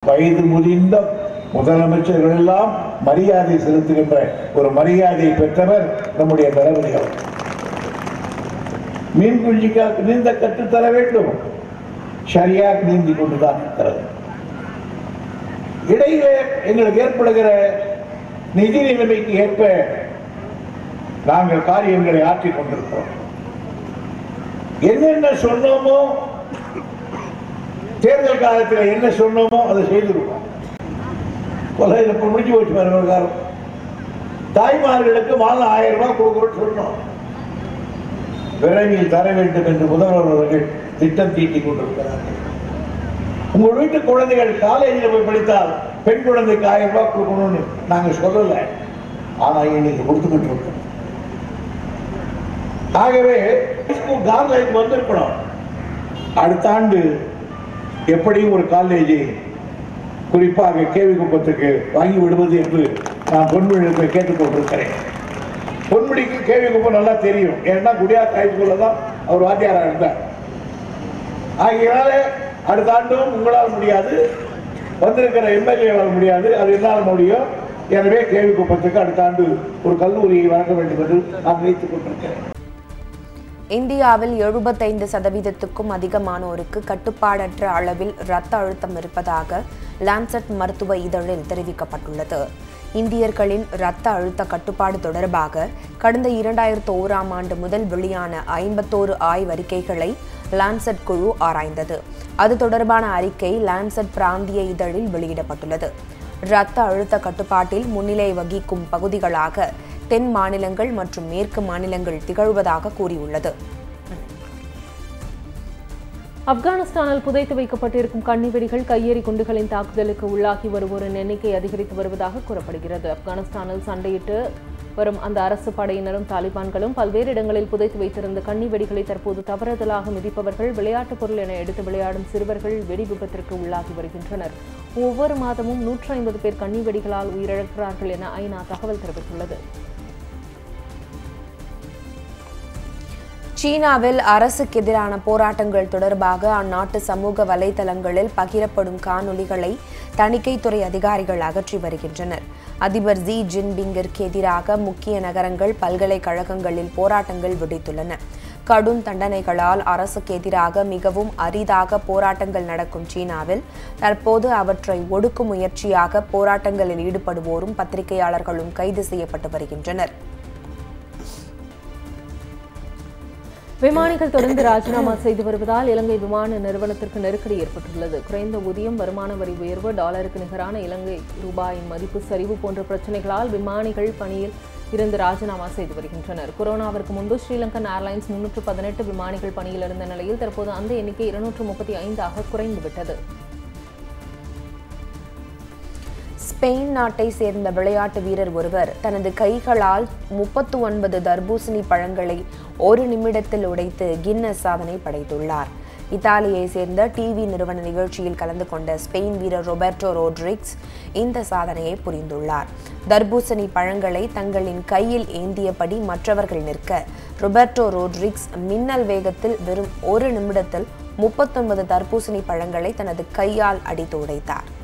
வயது முதிர்ந்த முதலமைச்சர்கள் எல்லாம் மரியாதை செலுத்துகின்ற ஒரு மரியாதையை பெற்றவர் நம்முடைய தளபதி அவர் மீன் குஞ்சிக்காக நீந்த கற்றுத்தர வேண்டும் சரியாக நீந்தி கொண்டுதான் இருக்கிறது இடையிலே எங்களுக்கு ஏற்படுகிற நிதி நிலைமைக்கு ஏற்ப நாங்கள் காரியங்களை ஆற்றிக் கொண்டிருக்கிறோம் என்னென்ன சொன்னோமோ தேர்தல் காலத்தில் என்ன சொன்னோமோ அதை செய்திருக்கோம் கொலை இப்ப முடிஞ்சு போச்சு பாருங்க ஒரு காலம் தாய்மார்களுக்கு மாதம் ஆயிரம் ரூபாய் கொடுக்கணும்னு சொன்னோம் விரைவில் தர வேண்டும் என்று முதல்வர் அவர்கள் திட்டம் தீட்டிக் கொண்டிருக்கிறார்கள் உங்கள் வீட்டு குழந்தைகள் காலேஜில் போய் படித்தால் பெண் குழந்தைக்கு ஆயிரம் ரூபாய் கொடுக்கணும்னு நாங்க சொல்லல ஆனா இன்னைக்கு கொடுத்துக்கிட்டு இருக்கோம் ஆகவே ஸ்கூல் கார்லைன் வந்திருக்கணும் அடுத்த ஆண்டு எப்படியும் ஒரு காலேஜை குறிப்பாக கேவி குப்பத்துக்கு வாங்கி விடுவது என்று நான் பொன்முடித்தை கேட்டுக்கொண்டிருக்கிறேன் பொன்முடிக்கு கேவி குப்பம் நல்லா தெரியும் ஏன்னா குடியாத் ஹைஸ்கூல்ல தான் அவர் வாத்தியாரா இருந்தார் ஆகையினால அடுத்த ஆண்டும் உங்களால் முடியாது வந்திருக்கிற எம்எல்ஏவால் முடியாது அது என்னால் முடியும் எனவே கேவி குப்பத்துக்கு அடுத்த ஆண்டு ஒரு கல்லூரியை வழங்க வேண்டும் என்று நான் நினைத்துக் கொண்டிருக்கிறேன் இந்தியாவில் எழுபத்தைந்து சதவீதத்துக்கும் அதிகமானோருக்கு கட்டுப்பாடற்ற அளவில் இரத்த அழுத்தம் இருப்பதாக லான்செட் மருத்துவ இதழில் தெரிவிக்கப்பட்டுள்ளது இந்தியர்களின் இரத்த அழுத்த கட்டுப்பாடு தொடர்பாக கடந்த இரண்டாயிரத்து ஓராம் ஆண்டு முதல் வெளியான ஐம்பத்தோரு ஆய்வறிக்கைகளை லான்செட் குழு ஆராய்ந்தது அது தொடர்பான அறிக்கை லான்செட் பிராந்திய இதழில் வெளியிடப்பட்டுள்ளது இரத்த அழுத்த கட்டுப்பாட்டில் முன்னிலை வகிக்கும் பகுதிகளாக தென் மாநிலங்கள் மற்றும் மேற்கு மாநிலங்கள் திகழ்வதாக கூறியுள்ளது ஆப்கானிஸ்தானில் புதைத்து வைக்கப்பட்டிருக்கும் கன்னிவெடிகள் கையெறி குண்டுகளின் தாக்குதலுக்கு உள்ளாகி வருவோரின் எண்ணிக்கை அதிகரித்து வருவதாக கூறப்படுகிறது ஆப்கானிஸ்தானில் சண்டையிட்டு வரும் அந்த அரசு படையினரும் தாலிபான்களும் பல்வேறு இடங்களில் புதைத்து வைத்திருந்த கன்னி வெடிகளை தற்போது தவறுதலாக மிதிப்பவர்கள் விளையாட்டுப் பொருள் என எடுத்து விளையாடும் சிறுவர்கள் வெடி விபத்திற்கு உள்ளாகி வருகின்றனர் ஒவ்வொரு மாதமும் நூற்றி ஐம்பது பேர் கன்னி வெடிகளால் உயிரிழக்கிறார்கள் என ஐநா தகவல் தெரிவித்துள்ளது சீனாவில் அரசுக்கு எதிரான போராட்டங்கள் தொடர்பாக அந்நாட்டு சமூக வலைதளங்களில் பகிரப்படும் காணொளிகளை தணிக்கைத்துறை அதிகாரிகள் அகற்றி வருகின்றனர் அதிபர் ஜி ஜின்பிங்கிற்கு எதிராக முக்கிய நகரங்கள் பல்கலைக்கழகங்களில் போராட்டங்கள் வெடித்துள்ளன கடும் தண்டனைகளால் அரசுக்கு எதிராக மிகவும் அரிதாக போராட்டங்கள் நடக்கும் சீனாவில் தற்போது அவற்றை ஒடுக்கும் முயற்சியாக போராட்டங்களில் ஈடுபடுவோரும் பத்திரிகையாளர்களும் கைது செய்யப்பட்டு வருகின்றனர் விமானிகள் தொடர்ந்து ராஜினாமா செய்து வருவதால் இலங்கை விமான நிறுவனத்திற்கு நெருக்கடி ஏற்பட்டுள்ளது குறைந்த ஊதியம் வருமான வரி உயர்வு டாலருக்கு நிகரான இலங்கை ரூபாயின் மதிப்பு சரிவு போன்ற பிரச்சனைகளால் விமானிகள் பணியில் இருந்து ராஜினாமா செய்து வருகின்றனர் கொரோனாவிற்கு முன்பு ஸ்ரீலங்கன் ஏர்லைன்ஸ் முன்னூற்று பதினெட்டு விமானிகள் பணியில் இருந்த நிலையில் தற்போது அந்த எண்ணிக்கை இருநூற்று முப்பத்தி ஐந்தாக குறைந்துவிட்டது ஸ்பெயின் நாட்டை சேர்ந்த விளையாட்டு வீரர் ஒருவர் தனது கைகளால் முப்பத்து ஒன்பது தர்பூசணி பழங்களை ஒரு நிமிடத்தில் உடைத்து கின்னஸ் சாதனை படைத்துள்ளார் இத்தாலியை சேர்ந்த டிவி நிறுவன நிகழ்ச்சியில் கலந்து கொண்ட ஸ்பெயின் வீரர் ரொபர்டோ ரோட்ரிக்ஸ் இந்த சாதனையை புரிந்துள்ளார் தர்பூசணி பழங்களை தங்களின் கையில் ஏந்தியபடி மற்றவர்கள் நிற்க ரொபர்டோ ரோட்ரிக்ஸ் மின்னல் வேகத்தில் வெறும் ஒரு நிமிடத்தில் முப்பத்தொன்பது தர்பூசணி பழங்களை தனது கையால் அடித்து உடைத்தார்